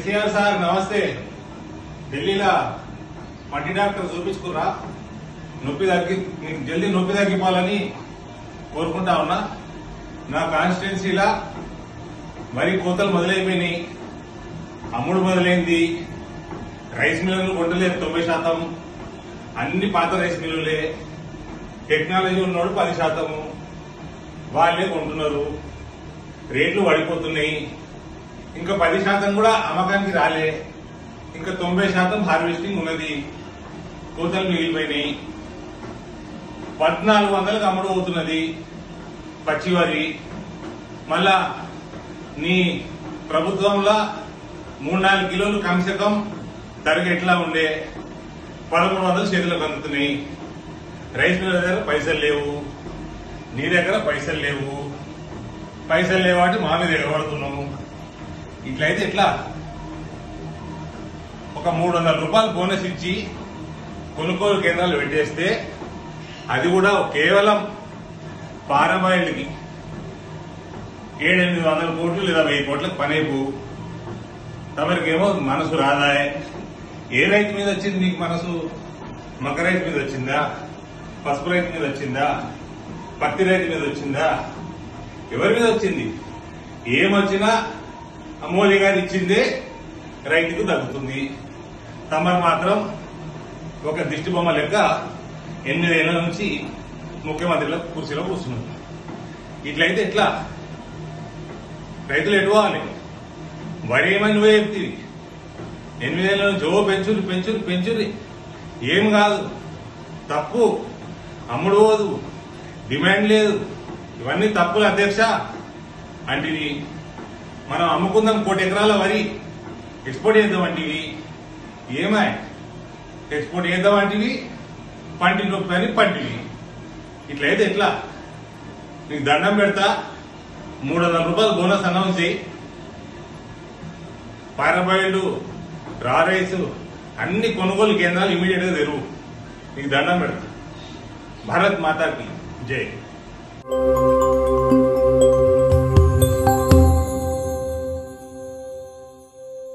KCR sir నమస్తే ఢిల్లీలో మట్టి డాక్టర్ చూపించుకురా నొప్పి తగ్గి నీకు జల్దీ నొప్పి తగ్గిపోవాలని కోరుకుంటా ఉన్నా నా కాన్స్టిట్యున్సీలా మరి కోతలు మొదలైపోయినాయి అమ్ముడు మొదలైంది రైస్ మిల్లులు కొండలేదు తొంభై శాతం అన్ని పాత రైస్ మిల్లులే టెక్నాలజీ ఉన్నోడు పది శాతము వాళ్ళే కొంటున్నారు రేట్లు పడిపోతున్నాయి ఇంకా పది శాతం కూడా అమ్మకానికి రాలే ఇంకా తొంభై శాతం హార్వెస్టింగ్ ఉన్నది కోతలు మిగిలిపోయినాయి పద్నాలుగు వందలకు అమ్ముడు అవుతున్నది పచ్చి వరి మళ్ళా నీ ప్రభుత్వంలో మూడు నాలుగు కిలోలు కమ్సకం ధరకి ఎట్లా ఉండే పదమూడు వందలు చేతులకు అందుతున్నాయి రైస్ మిల్ దగ్గర పైసలు లేవు నీ దగ్గర పైసలు లేవు పైసలు లేవాటి మా మీద ఎగబడుతున్నావు ఇట్లయితే ఎట్లా ఒక మూడు వందల రూపాయలు బోనస్ ఇచ్చి కొనుగోలు కేంద్రాలు పెట్టేస్తే అది కూడా కేవలం పారబాయిల్కి ఏడెనిమిది వందల కోట్లు లేదా వెయ్యి కోట్లకు పనేపు తమరికేమో మనసు రాదాయే ఏ రైతు మీద వచ్చింది నీకు మనసు మక్క రైతు మీద వచ్చిందా పసుపు రైతు మీద వచ్చిందా పత్తి రైతు మీద వచ్చిందా ఎవరి మీద వచ్చింది ఏమొచ్చినా మోదీ గారు ఇచ్చిందే రైతుకు తగ్గుతుంది తమరు మాత్రం ఒక దిష్టి బొమ్మ లెక్క ఎనిమిదేళ్ల నుంచి ముఖ్యమంత్రిలో కుర్చీలో కూర్చున్నారు ఇట్లయితే ఎట్లా రైతులు ఎటువాలి వరి ఏమని నువ్వే చెప్తివి ఎనిమిదేళ్ల నుంచి ఓ పెంచురు పెంచురు పెంచురి ఏం కాదు తప్పు అమ్ముడు పోదు డిమాండ్ లేదు ఇవన్నీ తప్పులు అధ్యక్ష అంటే మనం అమ్ముకుందాం కోటి ఎకరాల వరి ఎక్స్పోర్ట్ చేద్దాం అంటివి ఏమాయ్ ఎక్స్పోర్ట్ చేద్దాం అంటివి పంటి నొప్పి అని పంటివి ఇట్లయితే ఎట్లా నీకు దండం పెడతా మూడు వందల రూపాయలు బోనస్ అనౌన్స్ చేయి పారబాయిలు రా రైస్ అన్ని కొనుగోలు కేంద్రాలు ఇమీడియట్ గా తెరువు నీకు దండం పెడతా భారత్ మాతాకి జై